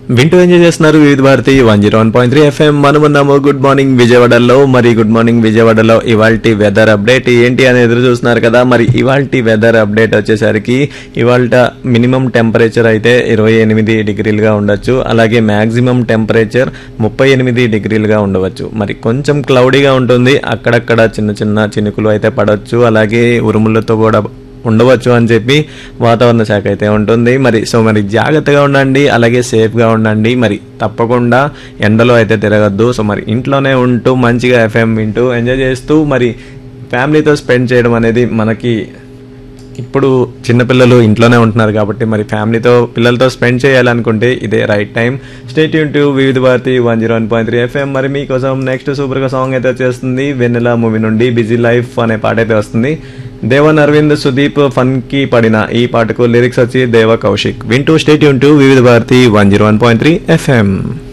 వింటూ ఎంజాయ్ చేస్తున్నారు Vividh Bharati one zero one point three FM మనమున్నాము గుడ్ మార్నింగ్ విజయవాడలో మరి గుడ్ మార్నింగ్ విజయవాడలో ఇవాల్టి వెదర్ అప్డేట్ ఏంటి అని ఎదురు చూస్తున్నారు కదా మరి ఇవాల్టి వెదర్ అప్డేట్ వచ్చేసరికి ఇవాళ మినిమం టెంపరేచర్ అయితే ఇరవై ఎనిమిది డిగ్రీలుగా ఉండొచ్చు అలాగే మ్యాక్సిమం టెంపరేచర్ ముప్పై ఎనిమిది డిగ్రీలుగా ఉండవచ్చు మరి కొంచెం క్లౌడీగా ఉంటుంది అక్కడక్కడ చిన్న చిన్న చినుకులు అయితే పడవచ్చు అలాగే ఉరుములతో కూడా ఉండవచ్చు అని చెప్పి వాతావరణ శాఖ అయితే ఉంటుంది మరి సో మరి జాగ్రత్తగా ఉండండి అలాగే సేఫ్గా ఉండండి మరి తప్పకుండా ఎండలో అయితే తిరగద్దు సో మరి ఇంట్లోనే ఉంటూ మంచిగా ఎఫ్ఎం వింటూ ఎంజాయ్ చేస్తూ మరి ఫ్యామిలీతో స్పెండ్ చేయడం అనేది మనకి ఇప్పుడు చిన్నపిల్లలు ఇంట్లోనే ఉంటున్నారు కాబట్టి మరి ఫ్యామిలీతో పిల్లలతో స్పెండ్ చేయాలనుకుంటే ఇదే రైట్ టైం స్టేట్ యూన్ to Vividh Bharati one zero one point three FM మరి మీకోసం నెక్స్ట్ సూపర్గా సాంగ్ అయితే వచ్చేస్తుంది వెన్నెల మూవీ నుండి బిజీ లైఫ్ అనే పాట అయితే వస్తుంది దేవన్ అరవింద్ సుదీప్ ఫన్ కి పడిన ఈ పాటకు లిరిక్స్ వచ్చి దేవ కౌశిక్ వింటూ స్టేట్ యూన్ to Vividh Bharati one zero one point three FM